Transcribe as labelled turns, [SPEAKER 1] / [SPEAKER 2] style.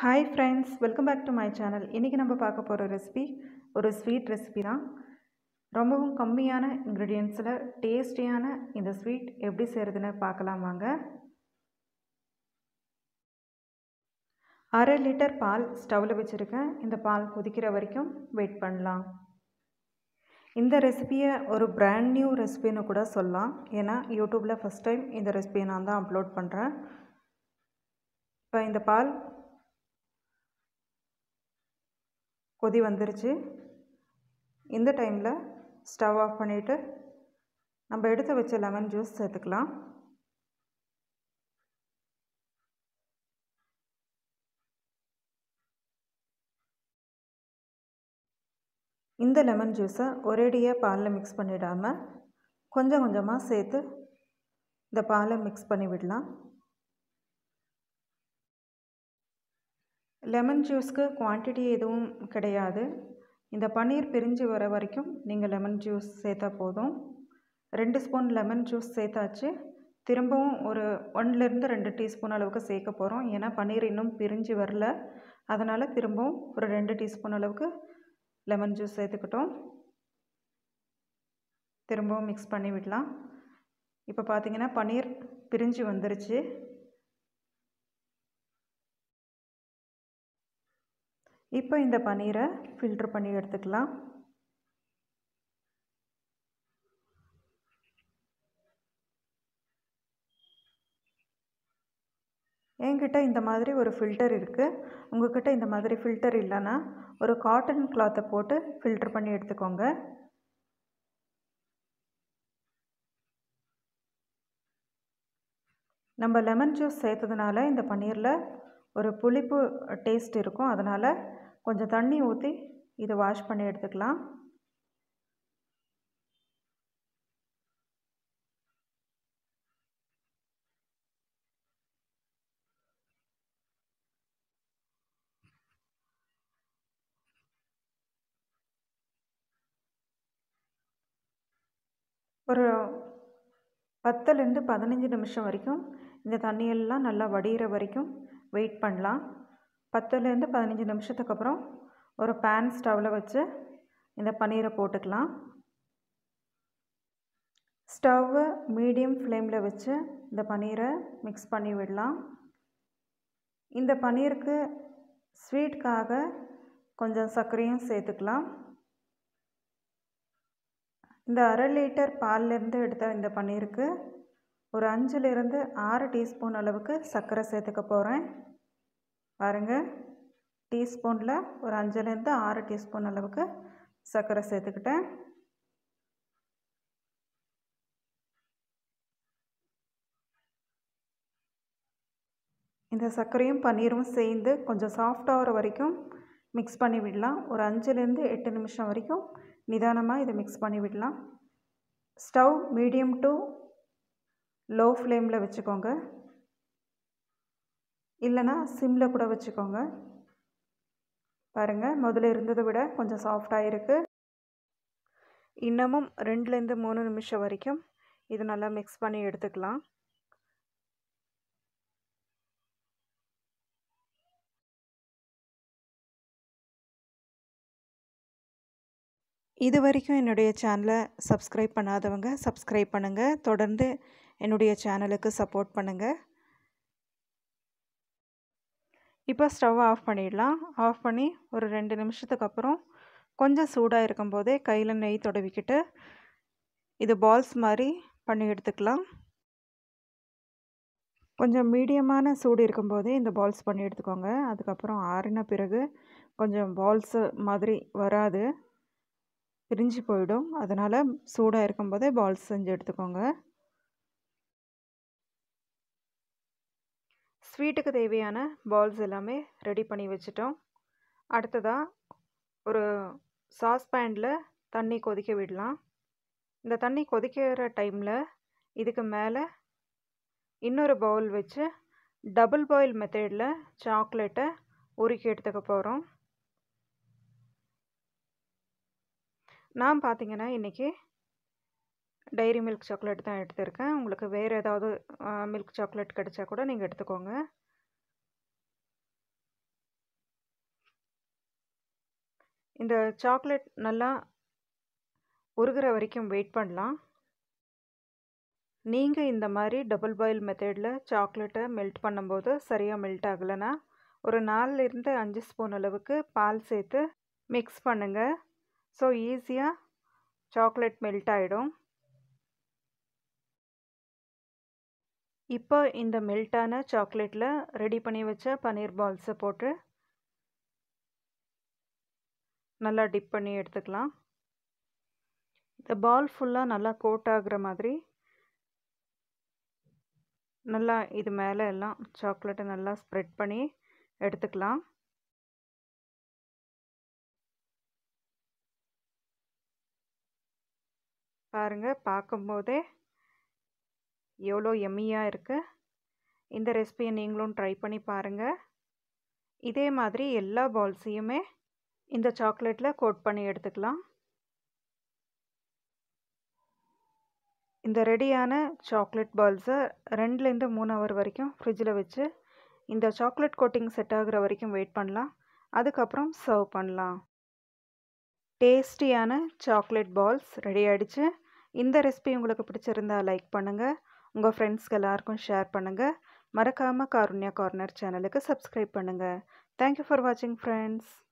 [SPEAKER 1] hi friends welcome back to my channel இன்றைக்கி நம்ம பார்க்க போகிற ரெசிபி ஒரு ஸ்வீட் ரெசிபி தான் ரொம்பவும் கம்மியான இன்க்ரீடியன்ஸில் டேஸ்டியான இந்த ஸ்வீட் எப்படி செய்கிறதுன்னு பார்க்கலாம் வாங்க அரை லிட்டர் பால் ஸ்டவ்வில் வச்சுருக்கேன் இந்த பால் கொதிக்கிற வரைக்கும் வெயிட் பண்ணலாம் இந்த ரெசிபியை ஒரு பிராண்ட் நியூ ரெசிபின்னு கூட சொல்லலாம் ஏன்னா யூடியூப்பில் ஃபஸ்ட் டைம் இந்த ரெசிபியை நான் தான் அப்லோட் பண்ணுறேன் இப்போ இந்த பால் கொதி வந்துருச்சு இந்த டைமில் ஸ்டவ் ஆஃப் பண்ணிவிட்டு நம்ம எடுத்து வச்ச லெமன் ஜூஸ் சேர்த்துக்கலாம் இந்த லெமன் ஜூஸை ஒரேடியாக பாலில் மிக்ஸ் பண்ணிடாமல் கொஞ்சம் கொஞ்சமாக சேர்த்து இந்த பாலை மிக்ஸ் பண்ணி விடலாம் லெமன் ஜூஸ்க்கு குவான்டிட்டி எதுவும் கிடையாது இந்த பன்னீர் பிரிஞ்சு வர வரைக்கும் நீங்கள் லெமன் ஜூஸ் சேர்த்தா போதும் ரெண்டு ஸ்பூன் லெமன் ஜூஸ் சேர்த்தாச்சு திரும்பவும் ஒரு ஒன்லேருந்து ரெண்டு டீஸ்பூன் அளவுக்கு சேர்க்க போகிறோம் ஏன்னா பன்னீர் இன்னும் பிரிஞ்சு வரல அதனால் திரும்பவும் ஒரு ரெண்டு டீஸ்பூன் அளவுக்கு லெமன் ஜூஸ் சேர்த்துக்கிட்டோம் திரும்பவும் மிக்ஸ் பண்ணி விடலாம் இப்போ பார்த்தீங்கன்னா பன்னீர் பிரிஞ்சு வந்துருச்சு இப்போ இந்த பன்னீரை ஃபில்ட்ரு பண்ணி எடுத்துக்கலாம் என்கிட்ட இந்த மாதிரி ஒரு ஃபில்டர் இருக்குது உங்கள்கிட்ட இந்த மாதிரி ஃபில்டர் இல்லைன்னா ஒரு காட்டன் கிளாத்தை போட்டு ஃபில்ட்ரு பண்ணி எடுத்துக்கோங்க நம்ம லெமன் ஜூஸ் சேர்த்ததுனால இந்த பன்னீரில் ஒரு புளிப்பு டேஸ்ட் இருக்கும் அதனால் கொஞ்சம் தண்ணி ஊற்றி இதை வாஷ் பண்ணி எடுத்துக்கலாம் ஒரு பத்துலேருந்து பதினஞ்சு நிமிஷம் வரைக்கும் இந்த தண்ணியெல்லாம் நல்லா வடிகிற வரைக்கும் வெயிட் பண்ணலாம் பத்துலேருந்து பதினஞ்சு நிமிஷத்துக்கு அப்புறம் ஒரு பேன் ஸ்டவ்வில் வச்சு இந்த பன்னீரை போட்டுக்கலாம் ஸ்டவ்வை மீடியம் ஃப்ளேமில் வச்சு இந்த பன்னீரை மிக்ஸ் பண்ணி விடலாம் இந்த பன்னீருக்கு ஸ்வீட்காக கொஞ்சம் சர்க்கரையும் சேர்த்துக்கலாம் இந்த அரை லிட்டர் பால்லேருந்து எடுத்த இந்த பன்னீருக்கு ஒரு அஞ்சுலேருந்து ஆறு டீஸ்பூன் அளவுக்கு சர்க்கரை சேர்த்துக்க போகிறேன் பாருங்கள் டீஸ்பூனில் ஒரு அஞ்சுலேருந்து ஆறு டீஸ்பூன் அளவுக்கு சர்க்கரை சேர்த்துக்கிட்டேன் இந்த சர்க்கரையும் பன்னீரும் சேர்ந்து கொஞ்சம் சாஃப்டாகிற வரைக்கும் மிக்ஸ் பண்ணி விடலாம் ஒரு அஞ்சுலேருந்து எட்டு நிமிஷம் வரைக்கும் நிதானமாக இதை மிக்ஸ் பண்ணி விடலாம் ஸ்டவ் மீடியம் டு லோ ஃப்ளேமில் வச்சுக்கோங்க இல்லைனா சிம்மில் கூட வச்சுக்கோங்க பாருங்கள் முதல்ல இருந்ததை விட கொஞ்சம் சாஃப்டாக இருக்குது இன்னமும் ரெண்டுலேருந்து மூணு நிமிஷம் வரைக்கும் இது நல்லா மிக்ஸ் பண்ணி எடுத்துக்கலாம் இது வரைக்கும் என்னுடைய சேனலை சப்ஸ்கிரைப் பண்ணாதவங்க சப்ஸ்கிரைப் பண்ணுங்கள் தொடர்ந்து என்னுடைய சேனலுக்கு சப்போர்ட் பண்ணுங்கள் இப்போ ஸ்டவ் ஆஃப் பண்ணிடலாம் ஆஃப் பண்ணி ஒரு ரெண்டு நிமிஷத்துக்கு அப்புறம் கொஞ்சம் சூடாக இருக்கும்போதே கையில் நெய் தொடவிக்கிட்டு இது பால்ஸ் மாதிரி பண்ணி எடுத்துக்கலாம் கொஞ்சம் மீடியமான சூடு இருக்கும்போதே இந்த பால்ஸ் பண்ணி எடுத்துக்கோங்க அதுக்கப்புறம் ஆறின பிறகு கொஞ்சம் பால்ஸு மாதிரி வராது பிரிஞ்சு போயிடும் அதனால் சூடாக இருக்கும்போதே பால்ஸ் செஞ்சு எடுத்துக்கோங்க ஸ்வீட்டுக்கு தேவையான பால்ஸ் எல்லாமே ரெடி பண்ணி வச்சிட்டோம் அடுத்ததாக ஒரு சாஸ்பேனில் தண்ணி கொதிக்க விடலாம் இந்த தண்ணி கொதிக்கிற டைமில் இதுக்கு மேலே இன்னொரு பவுல் வச்சு டபுள் பாயில் மெத்தடில் சாக்லேட்டை உருக்கி எடுத்துக்க போகிறோம் நான் பார்த்தீங்கன்னா இன்றைக்கி டைரி மில்க் சாக்லேட் தான் எடுத்திருக்கேன் உங்களுக்கு வேறு ஏதாவது மில்க் சாக்லேட் கிடைச்சா கூட நீங்கள் எடுத்துக்கோங்க இந்த சாக்லேட் நல்லா உருகிற வரைக்கும் வெயிட் பண்ணலாம் நீங்கள் இந்த மாதிரி டபுள் பாயில் மெத்தடில் சாக்லேட்டை மெல்ட் பண்ணும்போது சரியாக மெல்ட் ஆகலைன்னா ஒரு நாலுலேருந்து அஞ்சு ஸ்பூன் அளவுக்கு பால் சேர்த்து மிக்ஸ் பண்ணுங்கள் ஸோ ஈஸியாக சாக்லேட் மெல்ட் ஆகிடும் இப்போ இந்த மெல்ட்டான சாக்லேட்டில் ரெடி பண்ணி வச்ச பன்னீர் பால்ஸை போட்டு நல்லா டிப் பண்ணி எடுத்துக்கலாம் இந்த பால் ஃபுல்லாக நல்லா கோட் ஆகுற மாதிரி நல்லா இது மேலே எல்லாம் சாக்லேட்டை நல்லா ஸ்ப்ரெட் பண்ணி எடுத்துக்கலாம் பாருங்கள் பார்க்கும்போதே எவ்வளோ எம்மியாக இருக்குது இந்த ரெசிபியை நீங்களும் ட்ரை பண்ணி பாருங்கள் இதே மாதிரி எல்லா பால்ஸையுமே இந்த சாக்லேட்டில் கோட் பண்ணி எடுத்துக்கலாம் இந்த ரெடியான சாக்லேட் பால்ஸை ரெண்டுலேருந்து மூணு ஹவர் வரைக்கும் ஃப்ரிட்ஜில் வச்சு இந்த சாக்லேட் கோட்டிங் செட் ஆகுற வரைக்கும் வெயிட் பண்ணலாம் அதுக்கப்புறம் சர்வ் பண்ணலாம் டேஸ்டியான சாக்லேட் பால்ஸ் ரெடி ஆகிடுச்சு இந்த ரெசிபி உங்களுக்கு பிடிச்சிருந்தா லைக் பண்ணுங்கள் உங்கள் ஃப்ரெண்ட்ஸ்க்கு எல்லாருக்கும் ஷேர் பண்ணுங்கள் மறக்காமல் காருண்யா கார்னர் சேனலுக்கு சப்ஸ்கிரைப் பண்ணுங்கள் தேங்க்யூ ஃபார் வாட்சிங் ஃப்ரெண்ட்ஸ்